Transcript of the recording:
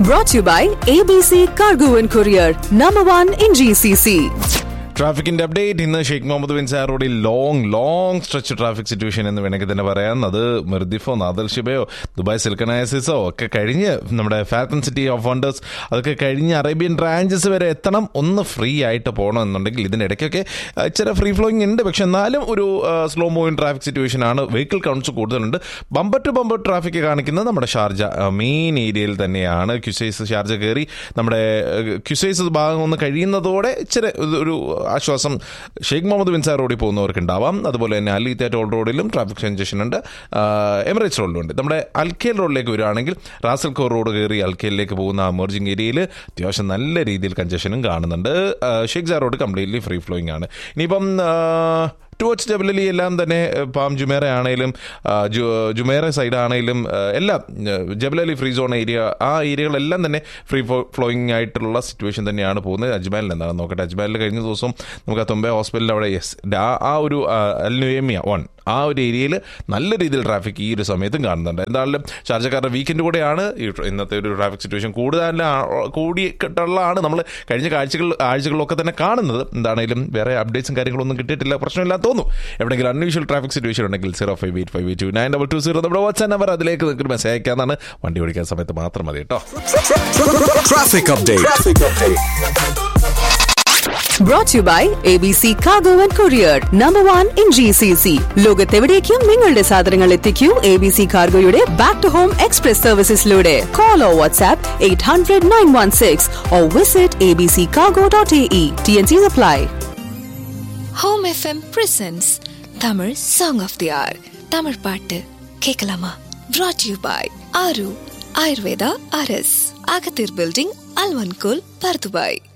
Brought to you by ABC Cargo and Courier, number one in GCC. ട്രാഫിക്കിന്റെ update ഇന്ന് Sheikh Mohammed bin Zayed റോഡിൽ long long stretch traffic situation എന്ന് വേണമെങ്കിൽ തന്നെ പറയാം അത് മെർദിഫോ നാദൽ ഷിബയോ ദുബായ് സിൽക്കനൈസിസോ ഒക്കെ കഴിഞ്ഞ് നമ്മുടെ ഫാൽക്കൺ സിറ്റി ഓഫ് വണ്ടേഴ്സ് അതൊക്കെ കഴിഞ്ഞ് അറേബ്യൻ ബ്രാഞ്ചസ് വരെ എത്തണം ഒന്ന് ഫ്രീ ആയിട്ട് പോകണം എന്നുണ്ടെങ്കിൽ ഇതിന്റെ ഇടയ്ക്കൊക്കെ ആ, ഇച്ചിരി ഫ്രീ ഫ്ലോയിങ് ഉണ്ട് പക്ഷെ എന്നാലും ഒരു സ്ലോ മൂവിങ് ട്രാഫിക് സിറ്റുവേഷൻ ആണ് വെഹിക്കിൾ കൗണ്ട്സ് കൂടുതലുണ്ട് ബമ്പർ ടു ബമ്പർ ട്രാഫിക് കാണിക്കുന്നത് നമ്മുടെ ഷാർജ മെയിൻ ഏരിയയിൽ തന്നെയാണ് ക്യുസൈസ് ഷാർജ കയറി നമ്മുടെ ക്യുസൈസ് ഭാഗം ഒന്ന് കഴിയുന്നതോടെ ഇച്ചിരി ഇത് ഒരു ആശ്വാസം ഷെയ്ഖ് മുഹമ്മദ് ബിൻ സാർ റോഡിൽ പോകുന്നവർക്ക് ഉണ്ടാവാം അതുപോലെ തന്നെ അലിത്ത ടോൾ റോഡിലും ട്രാഫിക് കൺജഷൻ ഉണ്ട് എമിറേറ്റ്സ് റോഡിലും ഉണ്ട് നമ്മുടെ അൽക്കേൽ റോഡിലേക്ക് വരികയാണെങ്കിൽ റാസൽ കോർ റോഡ് കയറി അൽക്കേലിലേക്ക് പോകുന്ന എമർജിംഗ് ഏരിയയിൽ അത്യാവശ്യം നല്ല രീതിയിൽ കൺജഷനും കാണുന്നുണ്ട് ആ, Sheikh Zayed road completely free flowing ആണ് ഇനിയിപ്പം ആ, ടുവേർഡ്സ് ഡബ്ലി എല്ലാം തന്നെ ഏഹ്, പാം ജുമേറ ആണെങ്കിലും ആ, ജു- ജുമേറ സൈഡ് ആണെങ്കിലും ഏഹ്, എല്ലാം ഏഹ്, ജബലലി ഫ്രീ സോൺ ഏരിയ ആ ഏരിയകളെല്ലാം തന്നെ ഫ്രീ ഫ്ലോയിങ് ആയിട്ടുള്ള സിറ്റുവേഷൻ തന്നെയാണ് പോകുന്നത് അജ്മാലിൽ എന്താണ് നോക്കട്ടെ അജ്മാലിൽ കഴിഞ്ഞ ദിവസം നമുക്ക് ആ തുമ്പെ ഹോസ്പിറ്റലിൽ അവിടെ യെസ് ആ ആ ഒരു അൽനുയേമിയ വൺ ആ ഒരു ഏരിയയിൽ നല്ല രീതിയിൽ ട്രാഫിക് ഈ ഒരു സമയത്തും കാണുന്നുണ്ട് എന്തായാലും ഷാർജക്കാരുടെ വീക്കെൻഡ് കൂടെയാണ് ഈ ട്ര- ഇന്നത്തെ ഒരു ട്രാഫിക് സിറ്റുവേഷൻ കൂടുതൽ കൂടിയിട്ടുള്ളതാണ് നമ്മൾ കഴിഞ്ഞ കാഴ്ചകൾ ആഴ്ചകളിലൊക്കെ തന്നെ കാണുന്നത് എന്താണെങ്കിലും വേറെ അപ്ഡേറ്റ്സും കാര്യങ്ങളൊന്നും കിട്ടിയിട്ടില്ല പ്രശ്നമില്ല തോന്നുന്നു എവിടെയെങ്കിലും അൺയൂഷ്വൽ ട്രാഫിക് സിറ്റുവേഷൻ ഉണ്ടെങ്കിൽ zero five eight five eight two nine double two zero നമ്മുടെ വാട്സ്ആപ്പ് നമ്പർ അതിലേക്ക് നിങ്ങൾക്ക് മെസ്സേജ് അയക്കാന്നാണ് വണ്ടി ഓടിക്കാൻ സമയത്ത് മാത്രം മതി കേട്ടോ Traffic update. Brought to you by ABC Cargo and Courier, number one in GCC. ലോകത്തെവിടേക്കും നിങ്ങളുടെ സാധനങ്ങൾ എത്തിക്കൂ എ ബി സി കാർഗോയുടെ ബാക്ക് ടു ഹോം എക്സ്പ്രസ് സർവീസസിലൂടെ call or WhatsApp eight hundred nine one six or visit A B C cargo dot A E T N C apply home FM presents Tamil song of the hour Tamil பாட்டு கேட்கலாமா brought you by ஆரு ஆயுர்வேதா அரஸ் அகத்தீர் building அல்வன்கோல் Bur Dubai